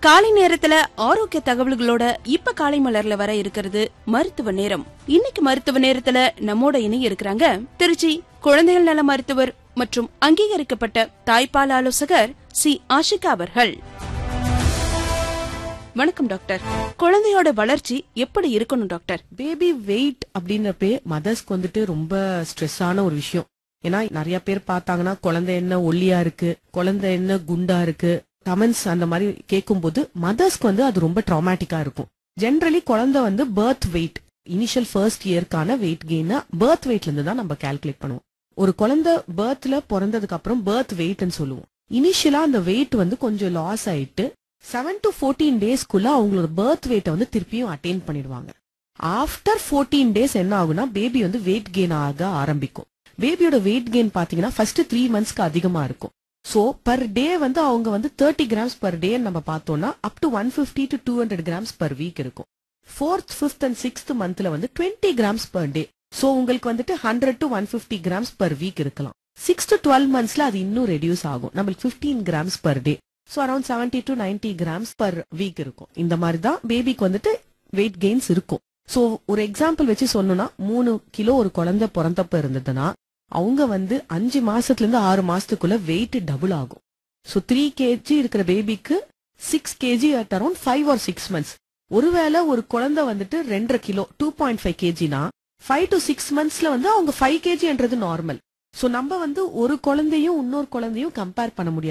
காலை நேரத்துல ஆரோக்கிய தகவல்களோட இப்ப காலை மலர்ல வர இருக்கிறது மருத்துவ நேரம் இன்னைக்கு மருத்துவ நேரத்துல நம்மோட இணைய இருக்கிறாங்க திருச்சி குழந்தைகள் நல மருத்துவர் மற்றும் அங்கீகரிக்கப்பட்ட தாய்ப்பால் ஆலோசகர் சி ஆஷிகா அவர்கள் வணக்கம் டாக்டர் குழந்தையோட வளர்ச்சி எப்படி இருக்கணும் டாக்டர் பேபி வெயிட் அப்படின்றப்பே மதர்ஸ்க்கு வந்துட்டு ரொம்ப ஸ்ட்ரெஸ்ஸான ஒரு விஷயம் ஏன்னா நிறைய பேர் பார்த்தாங்கன்னா குழந்தை என்ன ஒல்லியா இருக்கு குழந்தை என்ன குண்டா இருக்கு கமெண்ட்ஸ் அந்த மாதிரி கேட்கும்போது மதர்ஸ்க்கு வந்து அது ரொம்ப ட்ராமேட்டிக்கா இருக்கும் ஜென்ரலி குழந்தை வந்து பர்த் வெயிட் இனிஷியல் ஃபர்ஸ்ட் இயர்க்கான வெயிட் கெயினை பர்த் வெயிட்ல இருந்து தான் நம்ம கால்குலேட் பண்ணுவோம் ஒரு குழந்தை பர்த்ல பிறந்ததுக்கு அப்புறம் பர்த் வெயிட்னு சொல்லுவோம் இனிஷியலா அந்த வெயிட் வந்து கொஞ்சம் லாஸ் ஆயிட்டு செவன் டு ஃபோர்டீன் டேஸ்க்குள்ள அவங்களோட பர்த் வெயிட்டை வந்து திருப்பியும் அட்டைன் பண்ணிடுவாங்க ஆஃப்டர் ஃபோர்டீன் டேஸ் என்ன ஆகும்னா பேபி வந்து வெயிட் கெயின் ஆக ஆரம்பிக்கும் பேபியோட வெயிட் கெயின் பாத்தீங்கன்னா ஃபர்ஸ்ட் த்ரீ மந்த்ஸ்க்கு அதிகமா இருக்கும் சோ பர் டே வந்து அவங்க வந்து தேர்ட்டி கிராம்ஸ் பர் டே நம்ம பார்த்தோம்னா up to one fifty to two hundred grams per week இருக்கும் ஃபோர்த் ஃபிஃப்த் அண்ட் சிக்ஸ்த் மந்த்ல வந்து twenty grams per day so உங்களுக்கு வந்துட்டு hundred to one fifty grams per week இருக்கலாம் சிக்ஸ் டு டுவெல் மந்த்ஸ்ல அது இன்னும் ரெடியூஸ் ஆகும் நம்மளுக்கு fifteen grams per day so around seventy to ninety grams per week இருக்கும் இந்த மாதிரி தான் பேபிக்கு வந்துட்டு வெயிட் கெயின்ஸ் இருக்கும் ஸோ ஒரு எக்ஸாம்பிள் வச்சு சொன்னோம்னா மூணு கிலோ ஒரு குழந்தை பிறந்தப்ப இருந்ததுன்னா அவங்க வந்து அஞ்சு மாசத்துல இருந்து ஆறு மாசத்துக்குள்ள வெயிட் டபுள் ஆகும் ஸோ த்ரீ கேஜி இருக்கிற பேபிக்கு six KG at around five or six months ஒருவேளை ஒரு குழந்தை வந்துட்டு ரெண்டரை கிலோ டூ பாயிண்ட் ஃபைவ் கேஜினா ஃபைவ் டு சிக்ஸ் மந்த்ஸ்ல வந்து அவங்க ஃபைவ் கேஜின்றது நார்மல் ஸோ நம்ம வந்து ஒரு குழந்தையும் இன்னொரு குழந்தையும் கம்பேர் பண்ண முடியாது